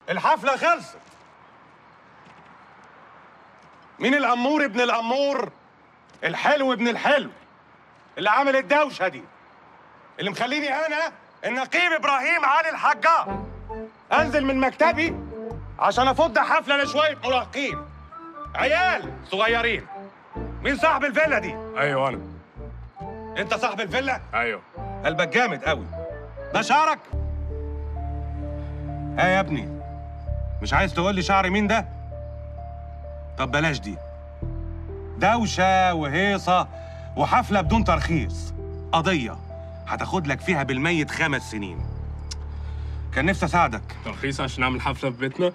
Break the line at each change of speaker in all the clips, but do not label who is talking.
الحفلة خلصت مين الأمور ابن الأمور الحلو ابن الحلو اللي عامل الدوشة دي اللي مخليني أنا النقيب إبراهيم علي الحجار أنزل من مكتبي عشان أفض حفلة لشوية مراهقين عيال صغيرين مين صاحب الفيلا دي؟
ايوه انا
أنت صاحب الفيلا؟
ايوه
قلبك جامد قوي ده شعرك؟ ها يا ابني مش عايز تقول لي شعر مين ده؟ طب بلاش دي دوشة وهيصة وحفلة بدون ترخيص قضية هتاخد لك فيها بالميت خمس سنين كان نفسي اساعدك
ترخيص عشان اعمل حفله في بيتنا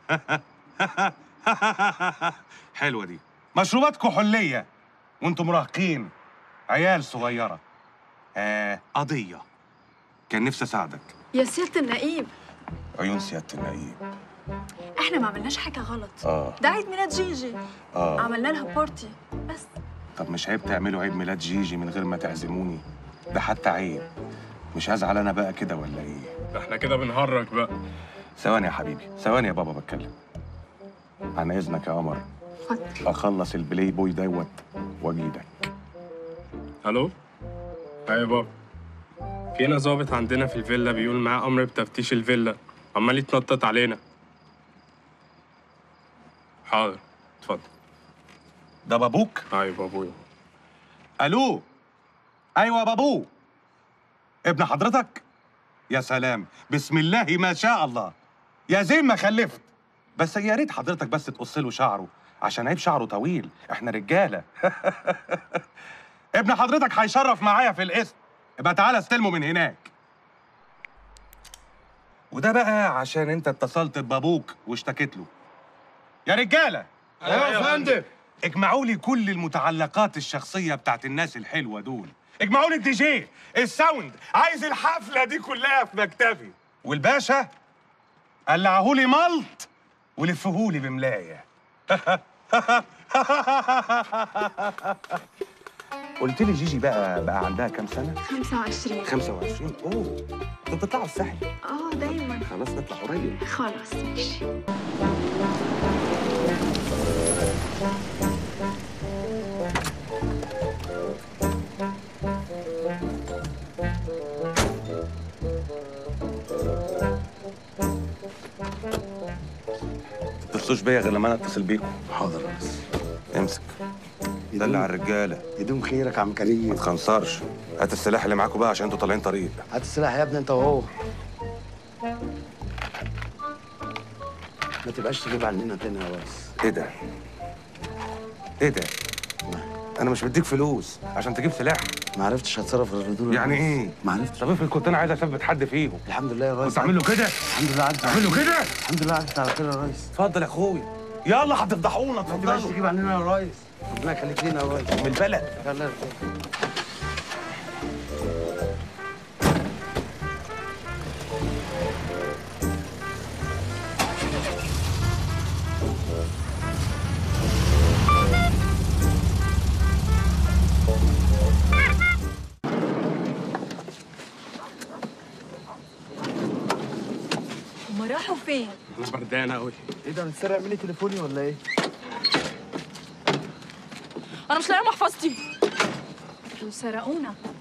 حلوة دي مشروبات كحولية وانتم مراهقين عيال صغيرة آه قضية كان نفسي اساعدك
يا سيادة النقيب
عيون سيادة النقيب
احنا ما عملناش حاجة غلط
اه
ده عيد ميلاد جيجي
اه
عملنا لها بارتي بس
طب مش عيب تعملوا عيد ميلاد جيجي من غير ما تعزموني ده حتى عيب مش هزعل انا بقى كده ولا ايه
ده احنا كده بنهرج بقى
ثواني يا حبيبي ثواني يا بابا بتكلم عن اذنك يا قمر
اتفضل
اخلص البلاي بوي دوت واجيلك
الو ايوه يا بابا في هنا ظابط عندنا في الفيلا بيقول معاه امر بتفتيش الفيلا عمال يتنطط علينا حاضر اتفضل
ده بابوك
ايوه بابويا
الو ايوه يا بابو ابن حضرتك يا سلام بسم الله ما شاء الله يا زين ما خلفت بس يا ريت حضرتك بس تقص له شعره عشان عيب شعره طويل احنا رجاله ابن حضرتك هيشرف معايا في الاسم يبقى تعالى استلمه من هناك وده بقى عشان انت اتصلت ببابوك واشتكيت له يا رجاله
أيوة يا فندم.
اجمعوا لي كل المتعلقات الشخصيه بتاعت الناس الحلوه دول اجمعوا لي الدي جي الساوند عايز الحفله دي كلها في مكتبي والباشا قلعهولي ملط ولفهولي بملايه قلت لي جيجي بقى بقى عندها كام سنه
25
25 اوه انتوا بتطلعوا الساحل
اه دايما
خلاص نطلع قريب
خلاص ماشي
تتصلوش بيا غير لما انا اتصل بيكم
حاضر يا ريس
امسك ده اللي على الرجاله
يدوم خيرك يا عم كريم
ما تخنصرش هات السلاح اللي معاكم بقى عشان انتوا طالعين طريق
هات السلاح يا ابني انت وهو ما تبقاش تجيب عننا تاني يا ريس
ايه ده ايه ده انا مش بديك فلوس عشان تجيب سلاح
ما عرفتش هتصرف غير بدون
يعني ايه
ما عرفتش
طب افرض كنت انا عايز اثبت حد فيهم
الحمد لله يا ريس
كنت اعمل له كده
الحمد لله عدت
اعمل له كده
الحمد لله عدت على خير يا ريس
اتفضل يا اخويا يلا هتفضحونا
ما تبقاش
اتفضلوا
تجيب عننا يا ريس ربنا يخليك لينا يا ريس
من البلد
يلا يا ريس.
هما راحوا فين؟
انا بردان قوي
ايه ده هتسرق مني تليفوني ولا ايه؟
انا مش لاقيه محفظتي دول سرقونا